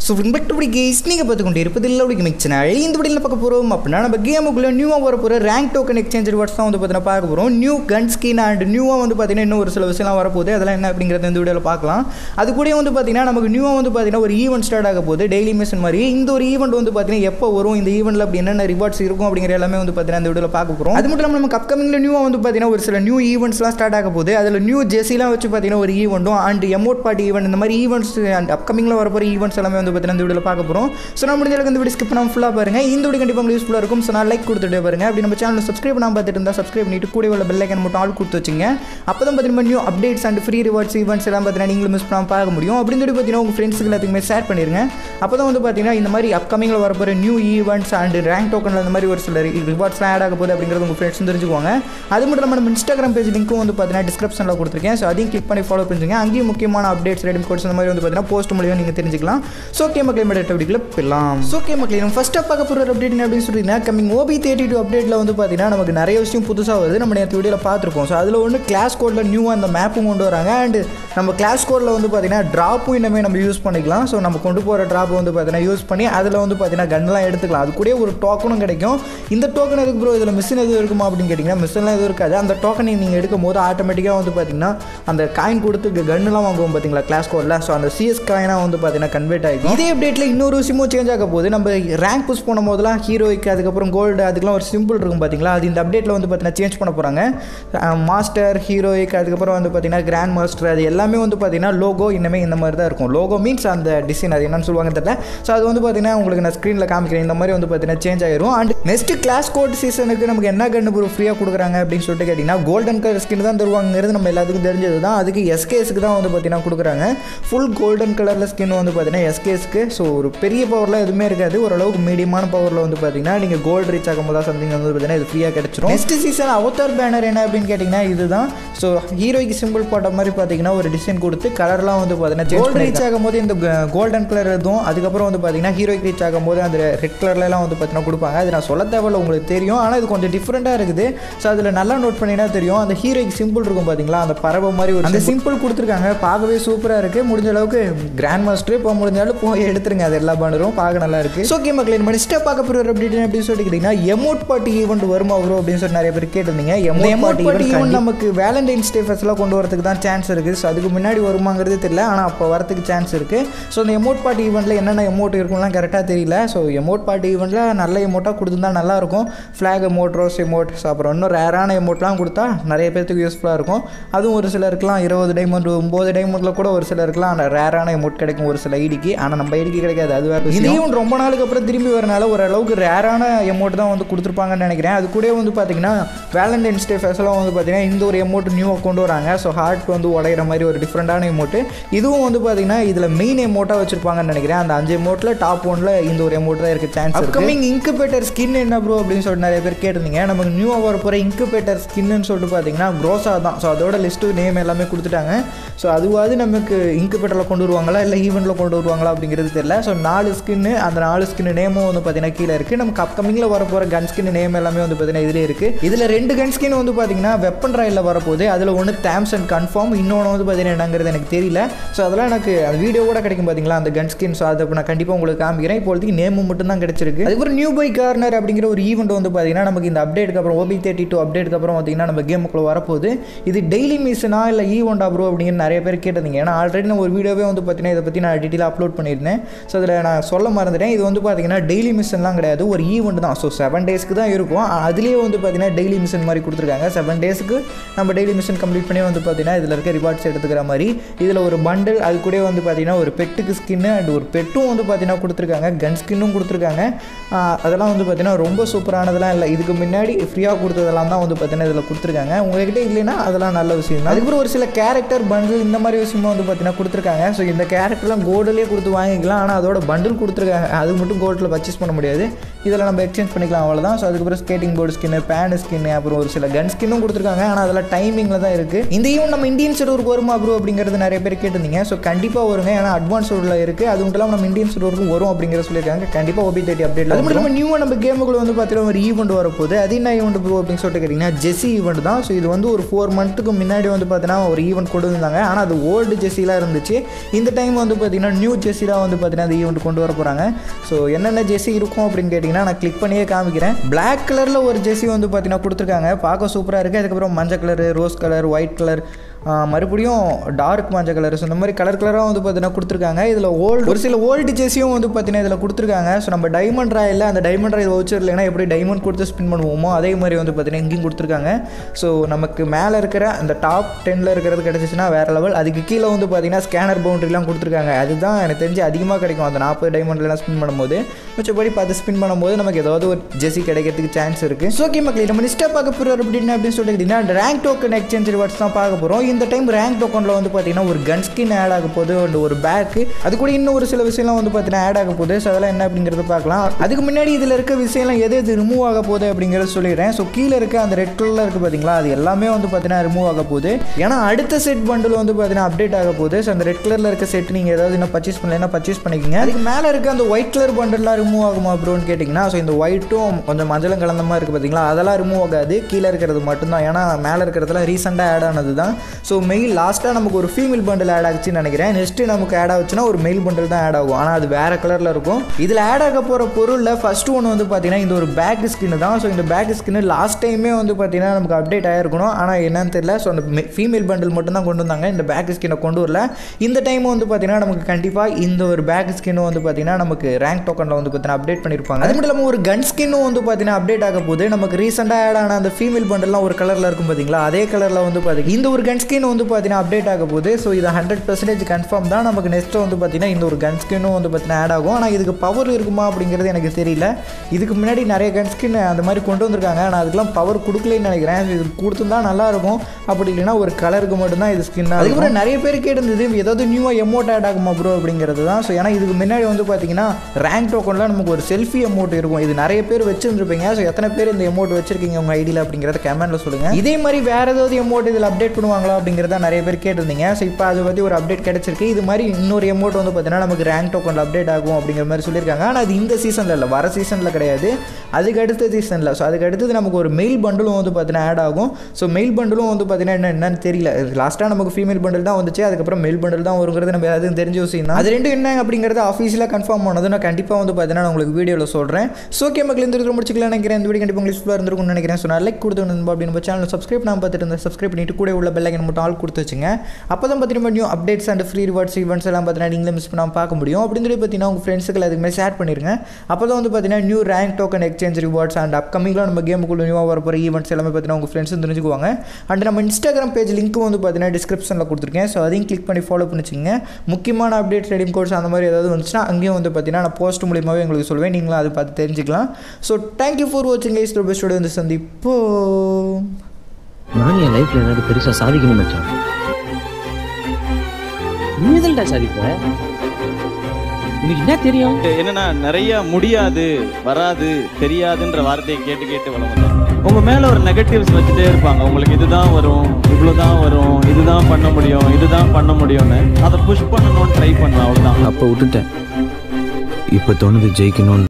so இன்பெக்டபடி case நீங்கள் பார்த்து கொண்டு இருப்பது இல்லை அப்படி மிக்ஸ் சேனல் இந்த படியில் பார்க்க போகிறோம் அப்படின்னா நம்ம கேமுக்குள்ளே நியூவாக வர போகிற ரேங்க் டோக்கன் எக்ஸ்சேஞ்ச் ரிவார்ட்ஸ் தான் வந்து பார்த்தீங்கன்னா பார்க்க போகிறோம் நியூ கன் ஸ்கின் அண்ட் நியூவாக வந்து பார்த்தீங்கன்னா இன்னும் ஒரு சில விஷயம்லாம் வரப்போகுது அதெல்லாம் என்ன அப்படிங்கிறத இந்த வீடியோவில் பார்க்கலாம் அது கூட வந்து பார்த்தீங்கன்னா நமக்கு நியூவாக வந்து பார்த்தீங்கன்னா ஒரு ஈவெண்ட் ஸ்டார்ட் ஆக போகுது டெய்லி மிஷன் மாதிரி இந்த ஒரு ஈவெண்ட் வந்து பார்த்தீங்கன்னா எப்போ வரும் இந்த ஈவெண்ட்டில் அப்படி என்னென்ன ரிவார்ட்ஸ் இருக்கும் அப்படிங்கிற எல்லாமே வந்து பார்த்தீங்கன்னா இந்த வீடியோவில் பார்க்க போகிறோம் அது மட்டும் இல்லாமல் நமக்கு அப்கமிங்கில் நியூவாக வந்து பார்த்தீங்கன்னா ஒரு சில நியூ ஈவெண்ட்ஸ்லாம் ஸ்டார்ட் ஆக போகுது அதில் நியூ ஜெர்சிலாம் வச்சு பார்த்தீங்கன்னா ஒரு ஈவெண்ட்டும் அண்ட் எமோட் பார்ட்டி ஈவெண்ட் இந்த மாதிரி ஈவெண்ட்ஸ் அண்ட் அப்கமிங்கில் வர போகிற ஈவெண்ட்ஸ் எல்லாமே வந்து பார்த்தீங்கன்னா இந்த வீடியோவில் பார்க்க போகிறோம் ஸோ நான் முடிஞ்ச அளவுக்கு இந்த வீடியோ ஸ்கிப் பண்ணாமல் ஃபுல்லாக பாருங்க இந்த வீடியோ கண்டிப்பாக உங்களுக்கு யூஸ்ஃபுல்லாக இருக்கும் ஸோ நான் லைக் கொடுத்துட்டு பாருங்க அப்படி நம்ம சேனல் சப்ஸ்கிரைப் பண்ணாமல் பார்த்துட்டு இருந்தால் சப்ஸ்கிரைப் பண்ணிட்டு கூட உள்ள பெல் ஐக்கன் மட்டும் ஆள் கொடுத்து வச்சுங்க அப்போ தான் பார்த்தீங்கன்னா new updates and free rewards events எல்லாம் பார்த்தீங்கன்னா நீங்களும் மிஸ் பண்ணாமல் பார்க்க முடியும் அப்படின்னு சொல்லி பார்த்தீங்கன்னா உங்கள் ஃப்ரெண்ட்ஸுக்கு எல்லாத்துக்குமே ஷேர் பண்ணிருங்க அப்போ தான் வந்து பார்த்தீங்கன்னா இந்த மாதிரி அப்கமிங்கில் வர போகிற நியூ ஈவெண்ட்ஸ் அண்ட் ரேங்க் டோக்கனில் இந்த மாதிரி ஒரு சில ரிவார்ட்ஸ்லாம் ஆட் ஆக போகுது அப்படிங்கிறது உங்கள் ஃப்ரெண்ட்ஸ் தெரிஞ்சுக்குவாங்க அது மட்டும் இல்லாமல் நம்ம இன்ஸ்டாகிராம் பேஜ் லிங்க்கும் வந்து பார்த்தீங்கன்னா டிஸ்கிரிப்ஷனில் கொடுத்துருக்கேன் ஸோ அதையும் கிளிக் பண்ணி ஃபாலோ பண்ணிருங்க அங்கேயும் முக்கியமான அப்டேட்ஸ் ரெடிம் கோட்ஸ் அந்த மாதிரி வந்து பார்த்தீங்கன்னா போஸ்ட் மூலியம் நீங்கள் தெரிஞ்சுக்கலாம் ஸோ ஓகே மக்களே மேடம் அப்படிக்குள்ள போயிடலாம் ஸோ ஓகே மக்களே நம்ம ஃபஸ்ட்டாக பார்க்க போகிற அப்டேட் என்ன அப்படின்னு சொல்லிங்கன்னா கம்மிங் ஓபி தேர்ட்டி டூ அப்டேட்டில் வந்து பார்த்தீங்கன்னா நமக்கு நிறைய விஷயம் புதுசாக வருது நம்ம நேற்று வீடியோவில் பார்த்துருக்கோம் ஸோ அதில் ஒன்று கிளாஸ் கோடில் நியூவாக அந்த மேப்பும் கொண்டு வராங்க அண்ட் நம்ம கிளாஸ் கோடில் வந்து பார்த்தீங்கன்னா ட்ராப்பும் இனிமேல் நம்ம யூஸ் பண்ணிக்கலாம் ஸோ நம்ம கொண்டு போகிற ட்ராப் வந்து பார்த்தீங்கன்னா யூஸ் பண்ணி அதில் வந்து பார்த்தீங்கன்னா கன்லாம் எடுத்துக்கலாம் அது கூட ஒரு டோக்கனும் கிடைக்கும் இந்த டோக்கன் எதுக்கு ப்ரோ இதில் மிஷின் எதுவும் இருக்குமா அப்படின்னு கேட்டிங்கன்னா மிஷின்லாம் எதுவும் இருக்காது அந்த டோக்கனை நீங்கள் எடுக்கும் போது ஆட்டோமேட்டிக்காக வந்து பார்த்தீங்கன்னா அந்த காயின் கொடுத்து கன்னுலாம் வாங்குவோம் பார்த்தீங்களா கிளாஸ் கோடில் ஸோ அந்த சிஎஸ் காயினாக வந்து பார்த்தீங்கன்னா கன்வெர்ட் ஆகிடும் இதே அப்டேட்டில் இன்னொரு விஷயமும் சேஞ்ச் ஆக போகுது நம்ம ரேங்க் புஷ் பண்ணும் போதெல்லாம் ஹீரோய்க்கு அதுக்கப்புறம் கோல்டு அதுக்கெல்லாம் ஒரு சிம்பிள் இருக்கும் பார்த்தீங்களா அது இந்த அப்டேட்டில் வந்து பார்த்தீங்கன்னா சேஞ்ச் பண்ண போகிறாங்க மாஸ்டர் ஹீரோயிக் அதுக்கப்புறம் வந்து பார்த்தீங்கன்னா கிராண்ட் மாஸ்டர் அது எல்லாமே வந்து பார்த்தீங்கன்னா லோகோ இனிமேல் இந்த மாதிரி தான் இருக்கும் லோகோ மீன்ஸ் அந்த டிசைன் அது என்னன்னு சொல்லுவாங்க தெரியல ஸோ அது வந்து பார்த்தீங்கன்னா உங்களுக்கு நான் ஸ்க்ரீனில் காமிக்கிறேன் இந்த மாதிரி வந்து பார்த்தீங்கன்னா சேஞ்ச் ஆயிரும் அண்ட் நெக்ஸ்ட் கிளாஸ் கோட் சீசனுக்கு நமக்கு என்ன கன்று ப்ரூஃப் ஃப்ரீயாக கொடுக்குறாங்க அப்படின்னு சொல்லிட்டு கேட்டிங்கன்னா கோல்டன் கலர் ஸ்கின் தான் தருவாங்கிறது நம்ம எல்லாத்துக்கும் தெரிஞ்சது தான் அதுக்கு எஸ்கேஸ்க்கு தான் வந்து பார்த்தீங்கன்னா கொடுக்குறாங்க ஃபுல் கோல்டன் கலரில் ஸ்கின் வந்து பார்த்தீங்கன்னா எஸ்கேஸ்க்கு ஸோ ஒரு பெரிய பவரில் எதுவுமே இருக்காது ஓரளவுக்கு மீடியமான பவரில் வந்து பார்த்தீங்கன்னா நீங்கள் கோல்டு ரீச் ஆகும் போது சம்திங் வந்து பார்த்தீங்கன்னா இது ஃப்ரீயாக கிடச்சிரும் நெக்ஸ்ட் சீசன் அவத்தார் பேனர் என்ன அப்படின்னு கேட்டிங்கன்னா இதுதான் ஸோ ஹீரோய்க்கு சிம்பிள் போட்ட மாதிரி பார்த்தீங்கன்னா ஒரு டிசைன் கொடுத்து கலர்லாம் வந்து பார்த்தீங்கன்னா கோல்டு ரீச் ஆகும் போது இந்த கோல்டன் கலர் இதுவும் அதுக்கப்புறம் வந்து பார்த்தீங்கன்னா ஹீரோய்க்கு ரீச் ஆகும் போது அந்த ரெட் கலர்லாம் வந்து பார்த்தீங்கன்னா கொடுப்பாங்க அது நான் சொல்ல தேவையில்ல உங்களுக்கு தெரியும் ஆனால் இது கொஞ்சம் டிஃப்ரெண்ட்டாக இருக்குது ஸோ அதில் நல்லா நோட் பண்ணினா தெரியும் அந்த ஹீரோய்க்கு சிம்பிள் இருக்கும் பார்த்தீங்களா அந்த பறவை மாதிரி ஒரு அந்த சிம்பிள் கொடுத்துருக்காங்க பார்க்கவே சூப்பராக இருக்குது முடிஞ்ச அளவுக்கு கிராண்ட் மாஸ்டரே போக முடிஞ்சாலும் போய் எடுத்துருங்க அது எல்லா பேனரும் பார்க்க நல்லா இருக்குது ஸோ ஓகே மக்களே நம்ம நெக்ஸ்ட்டாக பார்க்க போகிற அப்படின்னு அப்படின்னு சொல்லிட்டு கேட்டிங்கன்னா எமோட் பார்ட்டி ஈவெண்ட் வருமா வரும் அப்படின்னு சொல்லி நிறைய பேர் கேட்டிருந்தீங்க எமோட் பார்ட்டி ஈவெண்ட் நமக்கு வேலண்டைன்ஸ் டே ஃபெஸ்ட்லாம் கொண்டு வரதுக்கு தான் சான்ஸ் இருக்குது ஸோ அதுக்கு முன்னாடி வருமாங்கிறது தெரியல ஆனால் அப்போ வரதுக்கு சான்ஸ் இருக்குது ஸோ அந்த எமோட் பார்ட்டி ஈவெண்ட்டில் என்னென்ன எமோட் இருக்கும்லாம் கரெக்டாக தெரியல ஸோ எமோட் பார்ட்டி ஈவெண்ட்டில் நல்ல எமோட்டாக கொடுத்துருந்தா நல்லாயிருக்கும் flag emote rose emote so அப்புறம் இன்னும் ரேரான எமோட்லாம் கொடுத்தா நிறைய பேர்த்துக்கு யூஸ்ஃபுல்லாக இருக்கும் அதுவும் ஒரு சிலருக்குலாம் இருபது டைமண்ட் ஒம்பது டைமண்டில் கூட ஒரு சிலருக்குலாம் அந்த ரேரான எமோட் கிடைக்கும் ஒரு சில ஐடிக்கு ஆனால் நம்ம ஐடிக்கு கிடைக்காது அது வேறு இதையும் ரொம்ப நாளுக்கு அப்புறம் திரும்பி வரனால ஓரளவுக்கு ரேரான எமௌண்ட் தான் வந்து கொடுத்துருப்பாங்கன்னு நினைக்கிறேன் அது கூட வந்து பார்த்தீங்கன்னா வேலண்டைன்ஸ் டே ஃபெஸ்ட்லாம் வந்து பார்த்தீங்கன்னா இந்த ஒரு எமௌண்ட் நியூவாக கொண்டு வராங்க ஸோ ஹார்ட் வந்து உடையிற மாதிரி ஒரு டிஃப்ரெண்ட்டான எமௌண்ட்டு இதுவும் வந்து பார்த்தீங்கன்னா இதில் மெயின் எமௌண்ட்டாக வச்சிருப்பாங்கன்னு நினைக்கிறேன் அந்த அஞ்சு எமௌண்ட்டில் டாப் ஒன்ல இந்த ஒரு எமௌண்ட் தான் இருக்குது சான்ஸ் அப்கமிங் இன்குபேட்டர் ஸ்கின் என்ன ப்ரோ அப்படின்னு சொல்லிட்டு நிறைய பேர் கேட்டிருந்தீங்க நமக்கு நியூவாக வர போகிற இன்குபேட்டர் ஸ்கின்னு சொல்லிட்டு பார்த்தீங்கன்னா க்ரோஸா தான் ஸோ அதோட லிஸ்ட்டு நேம் எல்லாமே கொடுத்துட்டாங்க ஸோ அதுவாது நமக்கு இன்குபேட்டரில் கொண்டு வருவாங்களா இல்லை ஈவெண்ட்டில் கொண்டு வருவாங்களா அப்படிங்கிறது தெரியல ஸோ நாலு ஸ்கின்னு அந்த நாலு ஸ்கின் நேமும் வந்து பார்த்தீங்கன்னா கீழே இருக்குது நமக்கு அப்கமிங்கில் வர போகிற கன் ஸ்கின் நேம் எல்லாமே வந்து பார்த்தீங்கன்னா இதிலே இருக்குது இதில் ரெண்டு கன் ஸ்கின் வந்து பார்த்தீங்கன்னா வெப்பன் ராயில் வரப்போகுது அதில் ஒன்று தேம்ஸ் அண்ட் கன்ஃபார்ம் இன்னொன்று வந்து பார்த்தீங்கன்னா என்னங்கிறது எனக்கு தெரியல ஸோ அதெல்லாம் எனக்கு அந்த வீடியோ கூட கிடைக்கும் பார்த்தீங்களா அந்த கன் ஸ்கின் ஸோ அதை நான் கண்டிப்பாக உங்களுக்கு காமிக்கிறேன் இப்போதைக்கு நேமும் மட்டும் தான் கிடைச்சிருக்கு அதுக்கப்புறம் நியூ பை கார்னர் அப்படிங்கிற ஒரு ஈவெண்ட் வந்து பார்த்தீங்கன்னா நமக்கு இந்த அப்டேட்டுக்கு அப்புறம் ஓபி தேர்ட்டி டூ அப்டேட்டுக்கு அப்புறம் பார்த்தீங்கன்னா நம்ம கேமுக்குள்ள வரப்போகுது இது டெய்லி மிஷனா இல்லை ஈவெண்டா ப்ரோ அப்படிங்கிற நிறைய பேர் கேட்டிருந்தீங்க ஏன்னா ஆல்ரெடி நான் ஒரு வீடியோவே வந்து பார்த்தீங்கன்னா இதை பற்றி நான் டீட்டெயிலாக அப்லோட் பண்ணியிருந்தேன் ஸோ அதில் நான் சொல்ல மறந்துட்டேன் இது வந்து பார்த்தீங்கன்னா டெய்லி மிஷன்லாம் கிடையாது ஒரு ஈவெண்ட் தான் ஸோ செவன் டேஸ்க்கு தான் இருக்கும் அதுலேயே வந்து பார்த்தீங்கன்னா டெய்லி மிஷன் மாதிரி கொடுத்துருக்காங்க செவன் டேஸ்க்கு நம்ம டெய்லி மிஷன் கம்ப்ளீட் பண்ணி வந்து பார்த்தீங்கன்னா இதில் இருக்க ரிவார்ட்ஸ் எடுத்துக்கிற மாதிரி இதில் ஒரு பண்டில் அது கூட வந்து பார்த்தீங்கன்னா ஒரு பெட்டுக்கு ஸ்கின்னு அண்ட் ஒரு பெட்டும் வந்து பார்த்தீங்கன்னா கொடுத்துருக்காங்க கன் ஸ்கின்னும் கொடுத்துருக்காங்க அதெல்லாம் வந்து பார்த்தீங்கன்னா ரொம்ப சூப்பரானதெல்லாம் இல்லை இதுக்கு முன்னாடி ஃப்ரீயாக கொடுத்ததெல்லாம் தான் வந்து பார்த்தீங்கன்னா இதில் கொடுத்துருக்காங்க உங்ககிட்ட இல்லைன்னா அதெல்லாம் நல்ல விஷயம் தான் அதுக்கப்புறம் ஒரு சில கேரக்டர் பண்டில் இந்த மாதிரி விஷயமும் வந்து பார்த்தீங்கன்னா கொடுத்துருக்காங்க ஸோ இந்த கேரக்டர்லாம் கோல்டுலேயே கொடுத்து வாங்கிக்கலாம் ஆனால் அதோட பண்டில் கொடுத்துருக்காங்க அது மட்டும் கோல்டில் பர்ச்சேஸ் பண்ண முடியாது இதில் நம்ம எக்ஸ்சேஞ்ச் பண்ணிக்கலாம் அவ்வளோதான் ஸோ அதுக்கப்புறம் ஸ்கேட்டிங் போர்டு ஸ்கின்னு பேன் ஸ்கின்னு அப்புறம் ஒரு சில கன் ஸ்கின்னும் கொடுத்துருக்காங்க ஆனால் அதெல்லாம் டைமிங்கில் தான் இருக்குது இந்த ஈவன் நம்ம இந்தியன் சர்வருக்கு வருமா ப்ரோ அப்படிங்கிறது நிறைய பேர் கேட்டிருந்தீங்க ஸோ கண்டிப்பாக வருங்க ஏன்னா அட்வான்ஸ் சர்வரில் இருக்குது அது மட்டும் இல்லாமல் நம்ம இந்தியன் சர்வருக்கும் வரும் அப்படிங்கிற சொல்லியிருக்காங்க கண்டிப்பாக ஓபி தேர்ட்டி அப்டேட் அது மட்டும் இல்லாமல் நியூவாக நம்ம கேமுக்குள்ள வந்து பார்த்தீங்கன்னா ஒரு ஈவெண்ட் வரப்போகுது அது என்ன ஈவெண்ட் ப்ரோ அப்படின்னு சொல்லிட்டு கேட்டிங்கன்னா ஜெஸி ஈவெண்ட் தான் ஸோ இது வந்து ஒரு ஃபோர் மந்த்துக்கு முன்னாடி வந்து பார்த்தீங்கன்னா ஒரு ஈவெண்ட் கொண்டு வந்தாங்க ஆனால் அது ஓல்டு ஜெஸிலாம் இருந்துச்சு இந்த டைம் வந்து பார்த்தீங்கன்னா நியூ ஜெஸிலாம் தான் வந்து பார்த்தீங்கன்னா அந்த ஈவெண்ட் கொண்டு வர போகிறாங்க ஸோ என்னென்ன ஜெர்சி இருக்கும் அப்படின்னு கேட்டிங்கன்னா நான் கிளிக் பண்ணியே காமிக்கிறேன் Black கலரில் ஒரு ஜெர்சி வந்து பார்த்தீங்கன்னா கொடுத்துருக்காங்க பார்க்க சூப்பராக இருக்குது அதுக்கப்புறம் மஞ்சள் colour rose colour white colour மறுபடியும் டார்க் மஞ்சள் கலர் ஸோ இந்த மாதிரி கலர் கலராக வந்து பார்த்தீங்கன்னா கொடுத்துருக்காங்க இதில் ஓல்டு ஒரு சில ஓல்டு ஜெர்சியும் வந்து பார்த்தீங்கன்னா இதில் கொடுத்துருக்காங்க ஸோ நம்ம டைமண்ட் ராயில் அந்த டைமண்ட் ராயில் வவுச்சர் இல்லைன்னா எப்படி டைமண்ட் கொடுத்து ஸ்பின் பண்ணுவோமோ அதே மாதிரி வந்து பார்த்தீங்கன்னா இங்கேயும் கொடுத்துருக்காங்க ஸோ நமக்கு மேலே இருக்கிற அந்த டாப் டென்னில் இருக்கிறது கிடச்சிச்சின்னா வேறு லெவல் அதுக்கு கீழே வந்து பார்த்தீங்கன்னா ஸ்கேனர் பவுண்டரிலாம் கொடுத்துருக்காங்க அதுதான் எனக்கு தெரிஞ்சு அதிகமாக கிடைக்கும் அந்த நாற்பது டைமண்ட்லாம் ஸ்பின் பண்ணும்போது மிச்சப்படி பார்த்து ஸ்பின் பண்ணும்போது நமக்கு ஏதாவது ஒரு ஜெர்சி கிடைக்கிறதுக்கு சான்ஸ் இருக்குது ஸோ ஓகே மக்களே நம்ம நிஸ்டா பார்க்க போகிற அப்படின்னு அப்படின்னு சொல்லிக்கிட்டீங்கன்னா ரேங்க் டோக்கன் எக்ஸ்சேஞ்ச் ரிவார்ட்ஸ் தான் பார்க்க போகிறோம் இந்த டைம் ரேங்க் டோக்கனில் வந்து பார்த்தீங்கன்னா ஒரு கன் ஸ்கின் ஆட் ஆக போகுது and ஒரு பேக்கு அது கூட இன்னும் ஒரு சில விஷயம்லாம் வந்து பார்த்தீங்கன்னா ஆட் ஆக போகுது ஸோ அதெல்லாம் என்ன அப்படிங்கிறத பார்க்கலாம் அதுக்கு முன்னாடி இதில் இருக்க விஷயம்லாம் எது எது ரிமூவ் ஆக போகுது அப்படிங்கிறத சொல்லிடுறேன் ஸோ கீழே இருக்க அந்த ரெட் கலரில் இருக்குது பார்த்தீங்களா அது எல்லாமே வந்து பார்த்தீங்கன்னா ரிமூவ் ஆக போகுது ஏன்னா அடுத்த செட் பண்டில் வந்து பார்த்தீங்கன்னா அப்டேட் ஆக போகுது ஸோ அந்த ரெட் கலரில் இருக்க செட் நீங்கள் ஏதாவது இன்னும் பர்ச்சேஸ் பண்ணலைன்னா பர்ச்சேஸ் பண்ணிக்கோங்க அதுக்கு மேலே இருக்க அந்த ஒயிட் கலர் பண்டல்லாம் ரிமூவ் ஆகுமா ப்ரோன்னு கேட்டிங்கன்னா ஸோ இந்த ஒயிட்டும் கொஞ்சம் மஞ்சளும் கலந்த மாதிரி இருக்குது பார்த்தீங்களா அதெல்லாம் ரிமூவ் ஆகாது கீழே இருக்கிறது மட்டும்தான் ஏன்னா மேலே இருக்கிறதுலாம் ரீசெண்டாக ஆட் ஆனது தான் ஸோ மெயில் லாஸ்ட்டாக நமக்கு ஒரு ஃபீமேல் பண்டில் ஆட் ஆச்சுன்னு நினைக்கிறேன் நெக்ஸ்ட்டு நமக்கு ஆட் ஆச்சுன்னா ஒரு மெயில் பண்டில் தான் ஆட் ஆகும் ஆனால் அது வேறு கலரில் இருக்கும் இதில் ஆட் ஆக போகிற பொருளில் ஃபஸ்ட்டு ஒன்று வந்து பார்த்தீங்கன்னா இந்த ஒரு பேக் ஸ்கின் தான் ஸோ இந்த பேக் ஸ்கின் லாஸ்ட் டைமே வந்து பார்த்தீங்கன்னா நமக்கு அப்டேட் ஆகிருக்கணும் ஆனால் என்னன்னு தெரியல ஸோ அந்த ஃபீமேல் பண்டில் மட்டும் தான் கொண்டு வந்தாங்க இந்த பேக் ஸ்கின்னை கொண்டு வரல இந்த டைம் வந்து பார்த்தீங்கன்னா நமக்கு கண்டிப்பாக இந்த ஒரு பேக் ஸ்கின்னும் வந்து பார்த்தீங்கன்னா நமக்கு ரேங்க் டோக்கனில் வந்து பார்த்தீங்கன்னா அப்டேட் பண்ணியிருப்பாங்க அது மட்டும் இல்லாமல் ஒரு கன் ஸ்கின்னும் வந்து பார்த்தீங்கன்னா அப்டேட் ஆக போகுது நமக்கு ரீசெண்டாக ஆட் ஆன அந்த ஃபீமேல் பண்டல்லாம் ஒரு கலரில் இருக்கும் பார்த்தீங்களா அதே கலரில் வந்து பார்த்தீங்கன்னா இந்த ஒரு கன் ஸ்கின் வந்து பார்த்தீங்கன்னா அப்டேட் ஆக போகுது ஸோ இது ஹண்ட்ரட் பர்சன்டேஜ் கன்ஃபார்ம் தான் நமக்கு நெக்ஸ்ட்டு வந்து பார்த்தீங்கன்னா இந்த ஒரு கன் ஸ்கின்னும் வந்து பார்த்தீங்கன்னா ஆட் ஆகும் ஆனால் இதுக்கு பவர் இருக்குமா அப்படிங்கிறது எனக்கு தெரியல இதுக்கு முன்னாடி நிறைய கன் ஸ்கின் அந்த மாதிரி கொண்டு வந்திருக்காங்க ஆனால் அதுக்கெல்லாம் பவர் கொடுக்கலன்னு நினைக்கிறேன் இது கொடுத்துருந்தா நல்லா இருக்கும் அப்படி இல்லைன்னா ஒரு கலருக்கு மட்டும்தான் இது ஸ்கின் அதுக்கப்புறம் நிறைய பேர் கேட்டிருந்தது ஏதாவது நியூவாக எமோட் ஆட் ஆகுமா ப்ரோ அப்படிங்கிறது தான் ஸோ ஏன்னா இதுக்கு முன்னாடி வந்து பார்த்தீங்கன்னா ரேங்க் டோக்கனில் நமக்கு ஒரு செல்ஃபி எமௌண்ட் இருக்கும் இது நிறைய பேர் வச்சிருந்துருப்பீங்க ஸோ எத்தனை பேர் இந்த எமௌண்ட் வச்சிருக்கீங்க உங்கள் ஐடியில் அப்படிங்கிறத கமெண்ட்டில் சொல்லுங்கள் இதே மாதிரி வேறு ஏதாவது எமௌண்ட் இதில் அப்டேட் பண்ணுவாங்களா அப்படிங்கிறத நிறைய பேர் கேட்டிருந்தீங்க ஸோ இப்போ அதை பற்றி ஒரு அப்டேட் கிடச்சிருக்கு இது மாதிரி இன்னொரு எமௌண்ட் வந்து பார்த்தீங்கன்னா நமக்கு ரேங்க் டோக்கனில் அப்டேட் ஆகும் அப்படிங்கிற மாதிரி சொல்லியிருக்காங்க ஆனால் அது இந்த சீசனில் இல்லை வர சீசனில் கிடையாது அதுக்கு அடுத்த சீசனில் ஸோ அதுக்கு அடுத்தது நமக்கு ஒரு மெயில் பண்டலும் வந்து பார்த்தீங்கன்னா ஆட் ஆகும் ஸோ மெயில் பண்டலும் வந்து பார்த்தீங்கன்னா என்ன என்னன்னு தெரியல லாஸ்ட்டாக நமக்கு ஃபீமேல் பண்டல் தான் வந்துச்சு அதுக்கப்புறம் மெயில் பண்டல் தான் வருங்கிறது நம்ம எதுவும் தெரிஞ்ச விஷயம் தான் அது ரெண்டும் என்ன அப்படிங்கிறது ஆஃபீஸில் கன்ஃபார்ம் பண்ணது நான் கண்டிப்பாக வந்து பார்த்தீங்கன்னா நான் உங்களுக்கு வீடியோவில் சொல்கிறேன் ஸோ ஓகே மக்கள் இந்த வீடியோ முடிச்சுக்கலாம் நினைக்கிறேன் இந்த வீடியோ கண்டிப்பாக உங்களுக்கு யூஸ்ஃபுல்லாக இருந்திருக்கும்னு நினைக்கிறேன் ஸோ நான் லைக் கொடுத்து நண்பா அப்படின்னு நம்ம சேனல் சப்ஸ்கிரைப் நான் பார்த்துட்டு இருந்தேன் சப்ஸ்கிரைப் பண்ணிட்டு கூட உள்ள பெல்லைக்கன் மட்டும் ஆள் கொடுத்து வச்சுங்க அப்போ தான் பார்த்தீங்கன்னா new updates and free rewards events எல்லாம் பார்த்தீங்கன்னா நீங்களே மிஸ் பண்ணாமல் பார்க்க முடியும் அப்படின்னு சொல்லி பார்த்தீங்கன்னா உங்கள் ஃப்ரெண்ட்ஸுக்கு அதுக்கு ஷேர் பண்ணிருங்க அப்போ தான் வந்து பார்த்தீங்கன்னா new rank token exchange rewards and அப்கமிங்கில் நம்ம கேமுக்குள்ள நியூவாக வர போகிற ஈவெண்ட்ஸ் எல்லாமே பார்த்தீங்கன்னா உங்கள் ஃப்ரெண்ட்ஸும் தெரிஞ்சுக்குவாங்க அண்ட் நம்ம இன்ஸ்டாகிராம் பேஜ் லிங்க்கும் வந்து பார்த்தீங்கன்னா டிஸ்கிரிப்ஷனில் கொடுத்துருக்கேன் ஸோ அதையும் கிளிக் பண்ணி ஃபாலோ பண்ணிச்சிங்க முக்கியமான அப்டேட் ரெடிம் கோர்ஸ் அந்த மாதிரி ஏதாவது வந்துச்சுன்னா அங்கேயும் வந்து பார்த்தீங்கன்னா நான் போஸ்ட் மூலியமாகவே உங்களுக்கு சொல்வேன் நீங்களும் அதை பார்த்து தெரிஞ்சுக்கலாம் ஸோ தேங்க்யூ ஃபார் வாட்சிங் கைஸ் பெஸ்ட்டோட வந்து சந்திப்போம் நான் என் லைஃப்ல ஏதாவது பெருசா சாதிக்கணும் மச்சான் நீ எதல்டா சாதிப்ப உனக்கு என்ன தெரியும் என்னன்னா நிறைய முடியாது வராது தெரியாதுன்ற வார்த்தையை கேட்டு கேட்டு வளர்ந்தேன் உங்க மேல ஒரு நெகட்டிவ்ஸ் வச்சுட்டே இருப்பாங்க உங்களுக்கு இதுதான் வரும் இவ்வளவுதான் வரும் இதுதான் பண்ண முடியும் இதுதான் பண்ண முடியும்னு அதை புஷ் பண்ணணும்னு ட்ரை பண்ணுவேன் அவ்வளவுதான் அப்போ விட்டுட்டேன் இப்போ தோணுது ஜெயிக்கணும்னு